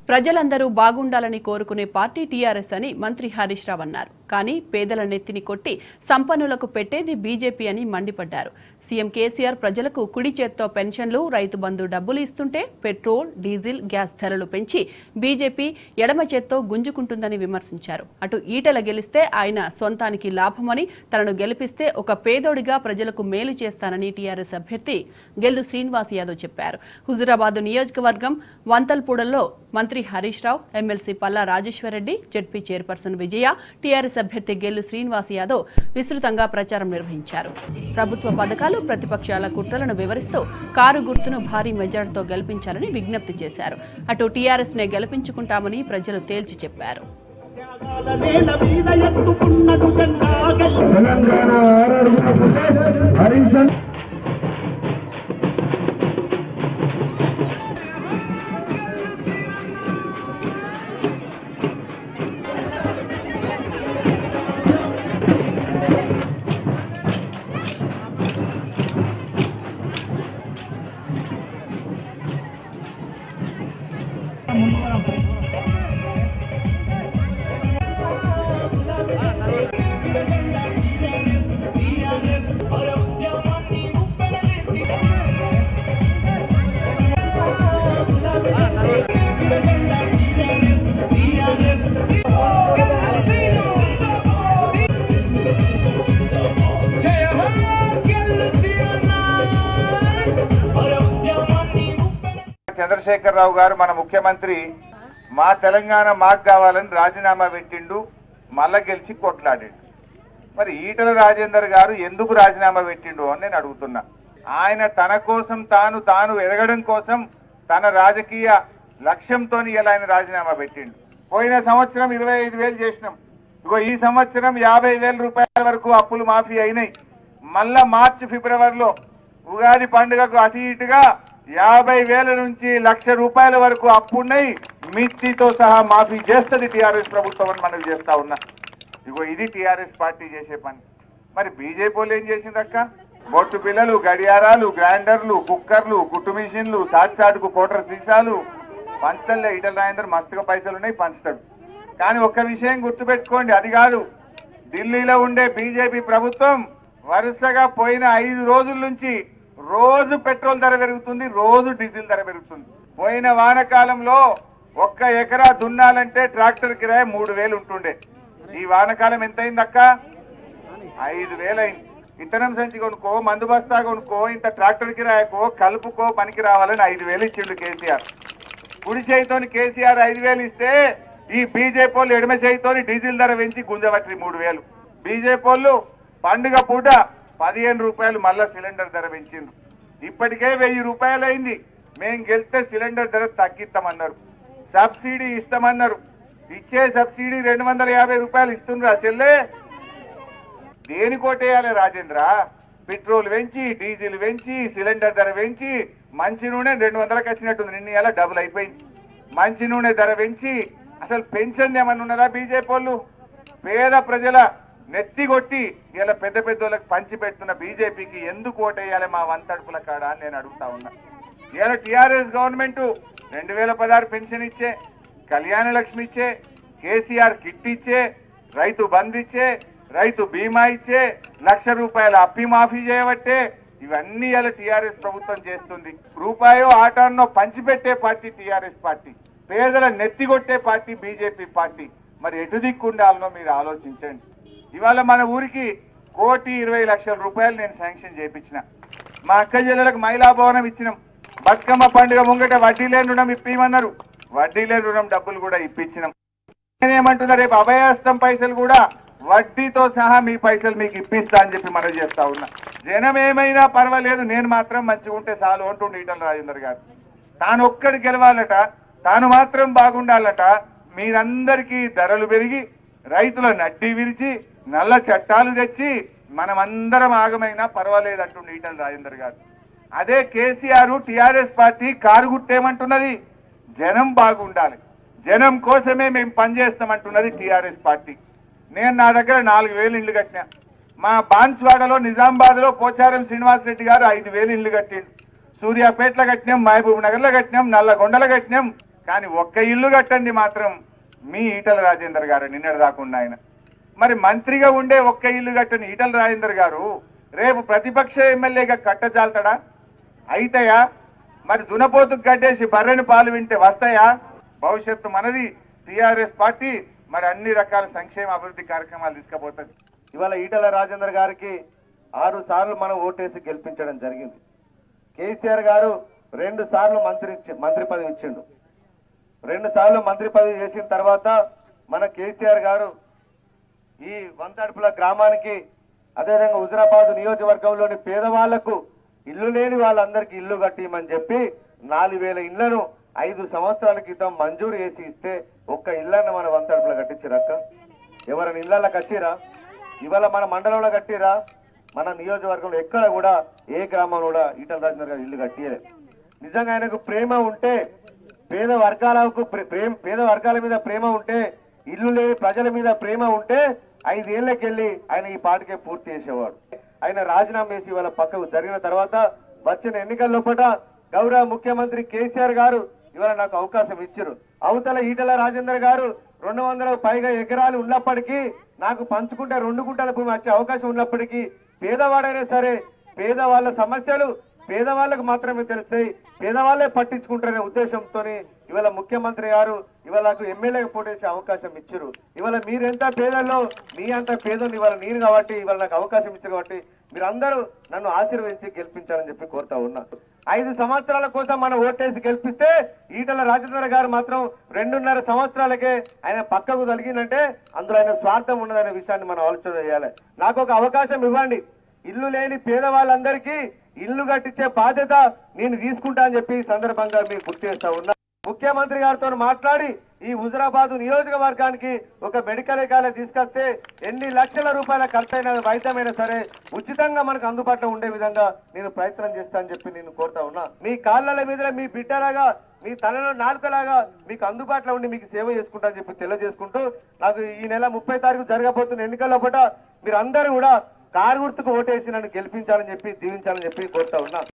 ప్రజలందరూ బాగుండాలని కోరుకునే పార్టీ టీఆర్ఎస్ అని మంత్రి హరీష్ రావు అన్నారు కానీ పేదల నెత్తిని కొట్టి సంపన్నులకు పెట్టేది బీజేపీ అని మండిపడ్డారు సీఎం కేసీఆర్ ప్రజలకు కుడి చేత్తో పెన్షన్లు రైతు బంధు డబ్బులు ఇస్తుంటే పెట్రోల్ డీజిల్ గ్యాస్ ధరలు పెంచి బీజేపీ ఎడమ చేత్తో గుంజుకుంటుందని విమర్శించారు అటు ఈటల గెలిస్తే ఆయన సొంతానికి లాభమని తనను గెలిపిస్తే ఒక పేదోడిగా ప్రజలకు మేలు చేస్తానని టీఆర్ఎస్ అభ్యర్థి గెల్లు శ్రీనివాస్ యాదవ్ చెప్పారు హుజురాబాద్ నియోజకవర్గం వంతల్పూడలో మంత్రి Harish Rao MLC Palla Rajeshwar Reddy ZP chairperson Vijaya TRS అభ్యర్థి గెల్లు శ్రీనివాస్ యాదవ్ విస్తృతంగా ప్రచారం నిర్వహించారు ప్రభుత్వ పథకాలు ప్రతిపక్షాల కుట్రలను వివరిస్తూ కారు గుర్తును భారీ మెజార్టీతో గెలిపించాలని విజ్ఞప్తి చేశారు అటు టీఆర్ఎస్ నే గెలిపించుకుంటామని ప్రజలు తేల్చి చెప్పారు తెలంగాణ ఆరడుగుల బుల్లెట్ హరీష్ అన్న చంద్రశేఖరరావు గారు మన ముఖ్యమంత్రి మా తెలంగాణ మాకు కావాలని రాజీనామా పెట్టిండు మళ్ళా గెలిచి కొట్లాడిండు మరి ఈటల రాజేందర్ గారు ఎందుకు రాజీనామా పెట్టిండు అని నేను అడుగుతున్నా ఆయన తన కోసం తాను తాను ఎదగడం కోసం తన రాజకీయ లక్ష్యంతో ఇలా ఆయన రాజీనామా పెట్టిండు పోయిన సంవత్సరం ఇరవై ఐదు వేలు చేసినాం ఇగో ఈ సంవత్సరం యాభై వేల రూపాయల వరకు అప్పులు మాఫీ అయినాయి మళ్ళా మార్చి ఫిబ్రవరిలో ఉగాది పండుగకు అటు ఇటుగా యాభై వేల నుంచి లక్ష రూపాయల వరకు అప్పున్నాయి మిత్తితో సహా మాఫీ చేస్తుంది టీఆర్ఎస్ ప్రభుత్వం అని మనం చేస్తా ఉన్నా ఇగో ఇది టీఆర్ఎస్ పార్టీ చేసే పని మరి బీజేపీ వాళ్ళు ఏం చేసిందక్క బొట్టు పిల్లలు గడియారాలు గ్రైండర్లు కుక్కర్లు కుట్టు మిషన్లు సాటి సాటుకు కోటర్ సీసాలు పంచుతలే ఈటల రాజేందర్ మస్తుగా పైసలు ఉన్నాయి పంచుతాడు కానీ ఒక్క విషయం గుర్తుపెట్టుకోండి అది కాదు ఢిల్లీలో ఉండే బీజేపీ ప్రభుత్వం వరుసగా పోయిన ఐదు రోజుల నుంచి రోజు పెట్రోల్ ధర పెరుగుతుంది రోజు డీజిల్ ధర పెరుగుతుంది పోయిన వానకాలంలో ఒక్క ఎకరా దున్నాలంటే ట్రాక్టర్ కిరాయి మూడు వేలు ఉంటుండే ఈ వానకాలం ఎంత అయింది అక్క ఐదు వేలు అయింది ఇతనం సంచి కొనుక్కో మందు బస్తా కొనుక్కో ఇంత ట్రాక్టర్ కిరాయకో కలుపుకో పనికి రావాలని ఐదు వేలు ఇచ్చిండు కేసీఆర్ కుడి చేయితోని కేసీఆర్ ఐదు వేలు ఇస్తే ఈ బీజేపీ వాళ్ళు ఎడమ చేయితోని డీజిల్ ధర పెంచి గుంజవట్రి మూడు వేలు బీజేపీ వాళ్ళు పండుగ పూట పదిహేను రూపాయలు మళ్ళా సిలిండర్ ధర పెంచిండ్రు ఇప్పటికే వెయ్యి రూపాయలు అయింది మేం గెలిస్తే సిలిండర్ ధర తగ్గిస్తామన్నారు సబ్సిడీ ఇస్తామన్నారు ఇచ్చే సబ్సిడీ రెండు వందల యాభై రూపాయలు ఇస్తుండ్రా చెల్లె దేని కోటేయాలి రాజేంద్ర పెట్రోల్ పెంచి డీజిల్ పెంచి సిలిండర్ ధర పెంచి మంచి నూనె రెండు వందలకు వచ్చినట్టుంది నిన్న ఇలా డబుల్ అయిపోయింది మంచి నూనె ధర పెంచి అసలు పెన్షన్ ఏమన్నా ఉన్నదా బీజేపీ వాళ్ళు పేద ప్రజల నెత్తి కొట్టి ఇలా పెద్ద పెద్ద వాళ్ళకి పంచి పెడుతున్న బీజేపీకి ఎందుకు ఓటేయాలి మా వంతడుపుల కాడ అని నేను అడుగుతా ఉన్నా ఇలా టీఆర్ఎస్ గవర్నమెంట్ రెండు వేల పదహారు పెన్షన్ ఇచ్చే కళ్యాణ లక్ష్మి ఇచ్చే కేసీఆర్ కిట్ ఇచ్చే రైతు బంద్ ఇచ్చే రైతు బీమా ఇచ్చే లక్ష రూపాయల అప్పి మాఫీ చేయబట్టే ఇవన్నీ ఇలా టీఆర్ఎస్ ప్రభుత్వం చేస్తుంది రూపాయో ఆటాన్నో పంచిపెట్టే పార్టీ టీఆర్ఎస్ పార్టీ పేదల నెత్తిగొట్టే పార్టీ బీజేపీ పార్టీ మరి ఎటు దిక్కుండాలనో మీరు ఆలోచించండి ఇవాళ మన ఊరికి కోటి ఇరవై లక్షల రూపాయలు నేను శాంక్షన్ చేయించిన మా అక్క చెల్లెలకు మహిళా భవనం ఇచ్చినాం బతుకమ్మ పండుగ ముంగట వడ్డీ లేని రుణం ఇప్పిమన్నారు వడ్డీ లేని రుణం డబ్బులు కూడా ఇప్పించినాం నేనేమంటున్నా రేపు అభయాస్తం పైసలు కూడా వడ్డీతో సహా మీ పైసలు మీకు ఇప్పిస్తా అని చెప్పి మనం చేస్తా ఉన్నా జనం ఏమైనా పర్వాలేదు నేను మాత్రం మంచిగా ఉంటే చాలు అంటుండే ఈటల రాజేందర్ గారు తాను ఒక్కడి గెలవాలట తాను మాత్రం బాగుండాలట మీరందరికీ ధరలు పెరిగి రైతుల నడ్డి విరిచి నల్ల చట్టాలు తెచ్చి మనమందరం ఆగమైనా పర్వాలేదు అంటుండే ఈటల రాజేందర్ గారు అదే కేసీఆర్ టిఆర్ఎస్ పార్టీ కారు గుట్టేమంటున్నది జనం బాగుండాలి జనం కోసమే మేము పనిచేస్తామంటున్నది టిఆర్ఎస్ పార్టీ నేను నా దగ్గర నాలుగు వేలు ఇండ్లు కట్టినా మా బాన్స్వాడలో నిజామాబాద్ లో పోచారం శ్రీనివాస్ రెడ్డి గారు ఐదు వేలు ఇండ్లు కట్టిండు సూర్యాపేటలో కట్టినాం మహబూబ్ నగర్ లో కట్టినాం నల్లగొండలో కట్టినాం కానీ ఒక్క ఇల్లు కట్టండి మాత్రం మీ ఈటల రాజేందర్ గారు నిన్నటి దాకుండా ఆయన మరి మంత్రిగా ఉండే ఒక్క ఇల్లు కట్టని ఈటల రాజేందర్ గారు రేపు ప్రతిపక్ష ఎమ్మెల్యేగా కట్టజాల్తాడా అయితాయా మరి దునపోతుకు కట్టేసి బర్రెని పాలు వింటే వస్తాయా భవిష్యత్తు మనది టిఆర్ఎస్ పార్టీ మరి అన్ని రకాల సంక్షేమ అభివృద్ధి కార్యక్రమాలు తీసుకుపోతుంది ఇవాళ ఈటల రాజేందర్ గారికి ఆరు సార్లు మనం ఓటేసి గెలిపించడం జరిగింది కేసీఆర్ గారు రెండు సార్లు మంత్రి ఇచ్చి- మంత్రి పదవి ఇచ్చిండు రెండు సార్లు మంత్రి పదవి చేసిన తర్వాత మన కేసీఆర్ గారు ఈ వంతడుపుల గ్రామానికి అదేవిధంగా హుజరాబాద్ నియోజకవర్గంలోని పేదవాళ్లకు ఇల్లు లేని వాళ్ళందరికీ ఇల్లు కట్టియమని చెప్పి నాలుగు వేల ఇళ్లను ఐదు సంవత్సరాల క్రితం మంజూరు చేసి ఇస్తే ఒక్క ఇళ్ళన్న మన వంతడుపుల కట్టించిరక్క ఎవరైనా ఇళ్ళకి వచ్చిరా ఇవాళ మన మండలంలో కట్టిరా మన నియోజకవర్గంలో ఎక్కడ కూడా ఏ గ్రామంలో కూడా ఈటల రాజేందర్ గారు ఇల్లు కట్టియలే నిజంగా ఆయనకు ప్రేమ ఉంటే పేద వర్గాలకు ప్రే- ప్రేమ పేద వర్గాల మీద ప్రేమ ఉంటే ఇల్లు లేని ప్రజల మీద ప్రేమ ఉంటే ఐదేళ్లకెళ్ళి ఆయన ఈ పాటికే పూర్తి చేసేవాడు ఆయన రాజీనామా చేసి ఇవాళ పక్కకు జరిగిన తర్వాత వచ్చిన ఎన్నికల లోపల గౌరవ ముఖ్యమంత్రి కేసీఆర్ గారు ఇవాళ నాకు అవకాశం ఇచ్చారు అవతల ఈటల రాజేందర్ గారు రెండు వందల పైగా ఎకరాలు ఉన్నప్పటికీ నాకు పంచుకుంటే రెండు గుంటల భూమి వచ్చే అవకాశం ఉన్నప్పటికీ పేదవాడైనా సరే పేదవాళ్ళ సమస్యలు పేదవాళ్ళకు మాత్రమే తెలుస్తాయి పేదవాళ్ళే పట్టించుకుంటారనే ఉద్దేశంతో ఇవాళ ముఖ్యమంత్రి గారు ఇవాళ నాకు ఎమ్మెల్యేగా పోటేసే అవకాశం ఇచ్చారు ఇవాళ మీరెంత పేదల్లో మీ అంత పేదలు ఇవాళ నేను కాబట్టి ఇవాళ నాకు అవకాశం ఇచ్చారు కాబట్టి మీరందరూ నన్ను ఆశీర్వదించి గెలిపించాలని చెప్పి కోరుతా ఉన్నా ఐదు సంవత్సరాల కోసం మనం ఓటేసి గెలిపిస్తే ఈటల రాజేంద్ర గారు మాత్రం రెండున్నర సంవత్సరాలకే ఆయన పక్కకు తొలగిందంటే అందులో ఆయన స్వార్థం ఉన్నదనే విషయాన్ని మనం ఆలోచన చేయాలి నాకు ఒక అవకాశం ఇవ్వండి ఇల్లు లేని పేదవాళ్ళందరికీ ఇల్లు కట్టించే బాధ్యత నేను తీసుకుంటా అని చెప్పి ఈ సందర్భంగా మీకు గుర్తు చేస్తా ఉన్నా ముఖ్యమంత్రి గారితో మాట్లాడి ఈ హుజరాబాద్ నియోజకవర్గానికి ఒక మెడికల్ కాలేజ్ తీసుకొస్తే ఎన్ని లక్షల రూపాయల ఖర్చైన వైద్యమైనా సరే ఉచితంగా మనకు అందుబాటులో ఉండే విధంగా నేను ప్రయత్నం చేస్తా అని చెప్పి నేను కోరుతా ఉన్నా మీ కాళ్ళ మీద మీ బిడ్డలాగా మీ తలలో నాలుకలాగా మీకు అందుబాటులో ఉండి మీకు సేవ చేసుకుంటా అని చెప్పి తెలియజేసుకుంటూ నాకు ఈ నెల ముప్పై తారీఖు జరగబోతున్న ఎన్నికల్లో పూట మీరు అందరూ కూడా కారు గుర్తుకు ఓటేసి నన్ను గెలిపించాలని చెప్పి దీవించాలని చెప్పి కోరుతా ఉన్నా